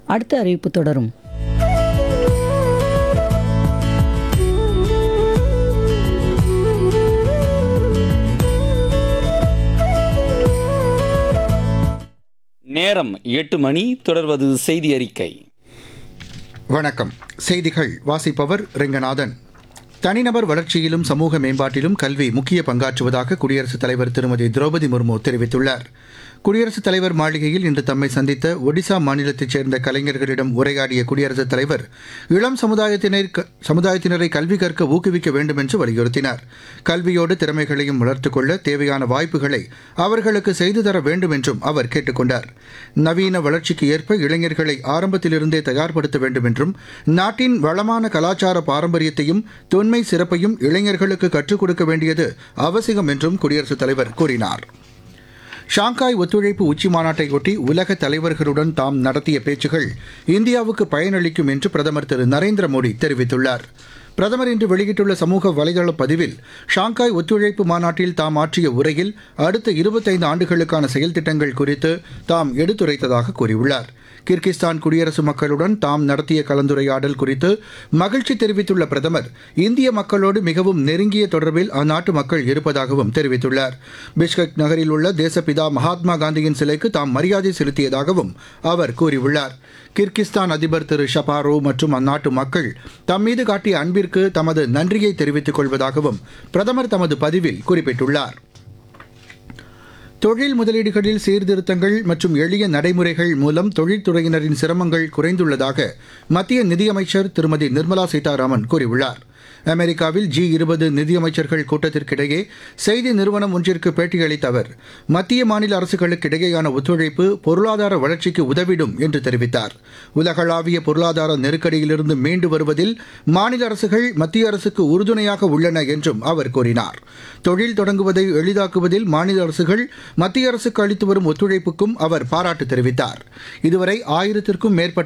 அடுத்த அறிவிப்பு தொடரும் நேரம் எட்டு மணி தொடர்வது செய்தி அறிக்கை வணக்கம் செய்திகள் வாசிப்பவர் ரெங்கநாதன் தனிநபர் வளர்ச்சியிலும் சமூக மேம்பாட்டிலும் கல்வி முக்கிய பங்காற்றுவதாக குடியரசுத் தலைவர் திருமதி திரௌபதி முர்மு தெரிவித்துள்ளார் குடியரசுத் தலைவர் மாளிகையில் இன்று தம்மை சந்தித்த ஒடிசா மாநிலத்தைச் சேர்ந்த கலைஞர்களிடம் உரையாடிய குடியரசுத் தலைவர் இளம் சமுதாயத்தினர் சமுதாயத்தினரை கல்வி கற்க ஊக்குவிக்க வேண்டும் என்று வலியுறுத்தினார் கல்வியோடு திறமைகளையும் வளர்த்துக் கொள்ள தேவையான வாய்ப்புகளை அவர்களுக்கு செய்து தர வேண்டும் என்றும் அவர் கேட்டுக் கொண்டார் நவீன வளர்ச்சிக்கு ஏற்ப இளைஞர்களை ஆரம்பத்திலிருந்தே தயார்படுத்த வேண்டும் என்றும் நாட்டின் வளமான கலாச்சார பாரம்பரியத்தையும் தொன்மை சிறப்பையும் இளைஞர்களுக்கு கற்றுக் கொடுக்க வேண்டியது அவசியம் என்றும் குடியரசுத் தலைவர் கூறினார் ஷாங்காய் ஒத்துழைப்பு உச்சி மாநாட்டையொட்டி உலக தலைவர்களுடன் தாம் நடத்திய பேச்சுகள் இந்தியாவுக்கு பயனளிக்கும் என்று பிரதமர் திரு நரேந்திர மோடி தெரிவித்துள்ளார் பிரதமர் இன்று வெளியிட்டுள்ள சமூக வலைதள பதிவில் ஷாங்காய் ஒத்துழைப்பு மாநாட்டில் தாம் ஆற்றிய உரையில் அடுத்த இருபத்தைந்து ஆண்டுகளுக்கான செயல் திட்டங்கள் குறித்து தாம் எடுத்துரைத்ததாக கூறியுள்ளார் கிர்கிஸ்தான் குடியரசு மக்களுடன் தாம் நடத்திய கலந்துரையாடல் குறித்து மகிழ்ச்சி தெரிவித்துள்ள பிரதமர் இந்திய மக்களோடு மிகவும் நெருங்கிய தொடர்பில் அந்நாட்டு மக்கள் இருப்பதாகவும் தெரிவித்துள்ளார் பிஷ்கக் நகரில் உள்ள தேசப்பிதா மகாத்மா காந்தியின் சிலைக்கு தாம் மரியாதை செலுத்தியதாகவும் அவர் கூறியுள்ளார் கிர்கிஸ்தான் அதிபர் திரு ஷபாரோ மற்றும் அந்நாட்டு மக்கள் தம் மீது காட்டிய அன்பிற்கு தமது நன்றியை தெரிவித்துக் கொள்வதாகவும் பிரதமர் தமது பதிவில் குறிப்பிட்டுள்ளார் தொழில் முதலீடுகளில் சீர்திருத்தங்கள் மற்றும் எளிய நடைமுறைகள் மூலம் தொழில்துறையினரின் சிரமங்கள் குறைந்துள்ளதாக மத்திய நிதியமைச்சர் திருமதி நிர்மலா சீதாராமன் கூறியுள்ளார் அமெரிக்காவில் ஜி இருபது நிதியமைச்சர்கள் கூட்டத்திற்கிடையே செய்தி நிறுவனம் ஒன்றிற்கு பேட்டியளித்த அவர் மத்திய மாநில அரசுகளுக்கு இடையேயான ஒத்துழைப்பு பொருளாதார வளர்ச்சிக்கு உதவிடும் என்று தெரிவித்தார் உலகளாவிய பொருளாதார நெருக்கடியிலிருந்து மீண்டு வருவதில் மாநில அரசுகள் மத்திய அரசுக்கு உறுதுணையாக உள்ளன என்றும் அவர் கூறினார் தொழில் தொடங்குவதை எளிதாக்குவதில் மாநில அரசுகள் மத்திய அரசுக்கு அளித்து வரும் ஒத்துழைப்புக்கும் அவர் பாராட்டு தெரிவித்தார் இதுவரை ஆயிரத்திற்கும் மேற்பட்ட